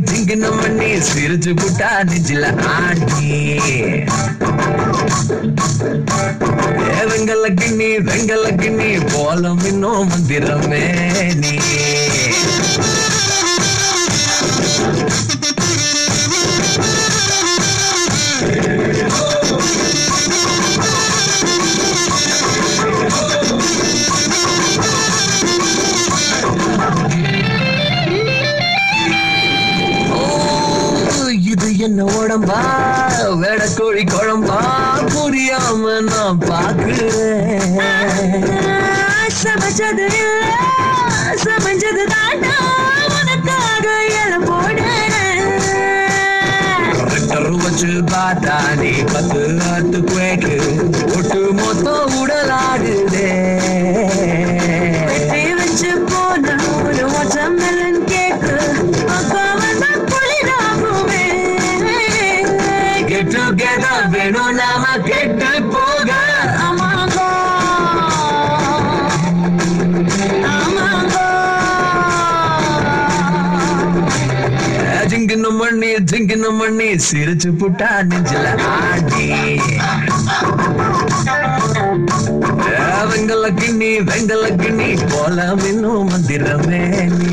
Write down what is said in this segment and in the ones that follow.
ஜிங்கின மண்ணி சிரிச்சு புட்டா நெஞ்சில ஆட்டி ஏ வெங்கல கிண்ணி வெங்கல கிண்ணி போலம் இன்னும் மந்திரமே நீ ஓ, இது என்ன உடம்பா வேடக்கோழி குழம்பா புரியாம நான் பாக்குறேன் சமைச்சது இல்ல சமைச்சது தாண்டா உனக்காக எல்லாம் போடுறேன் ரெட்டர் வச்சு பார்த்தா நீ பத்து நாட்டு குவேக்கு ஒட்டு மொத்தம் உடலாடுதே வெட்டி வச்சு போன ஒரு வாட்டர்மெலன் கேக்கு அப்பா வந்தா குளிராகுமே கெட் டுகெதர் வேணும் நாம கெட்டு போக ஆமாங்கோ ஆமாங்கோ ஜிங்கின மண்ணி ஜிங்கின மண்ணி சிரிச்சு புட்டா நெஞ்சில ஆடி ஏ, வெங்கல கிண்ணி வெங்கல கிண்ணி போல இன்னும் மந்திரமே நீ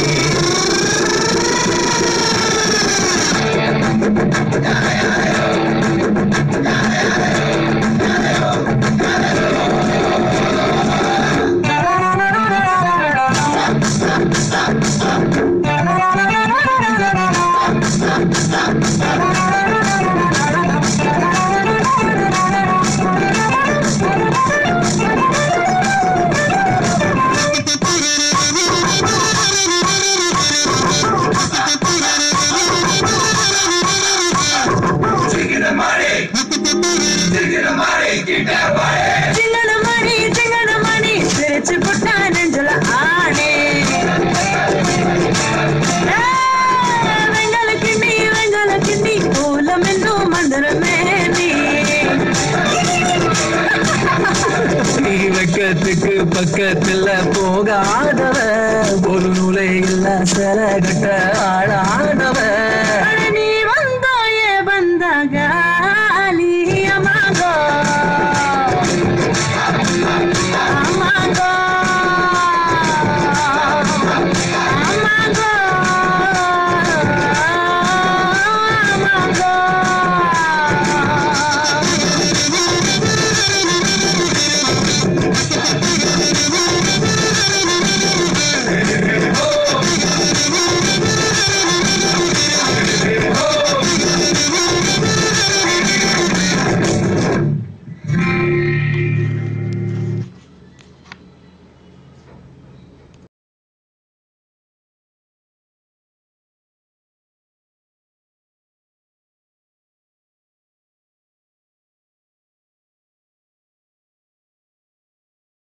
சிங்கன மணி சிங்கன மணி சிரிச்சு புட்டா நெஞ்சல ஆனே வெங்கல கிண்ணி வெங்கல கிண்ணி மூலம் என்னும் மந்திரமே நீ நீ வெக்கத்துக்கு பக்கத்துல போகாதவ ஒரு நூலை இல்ல சில கட்ட ஆளானவ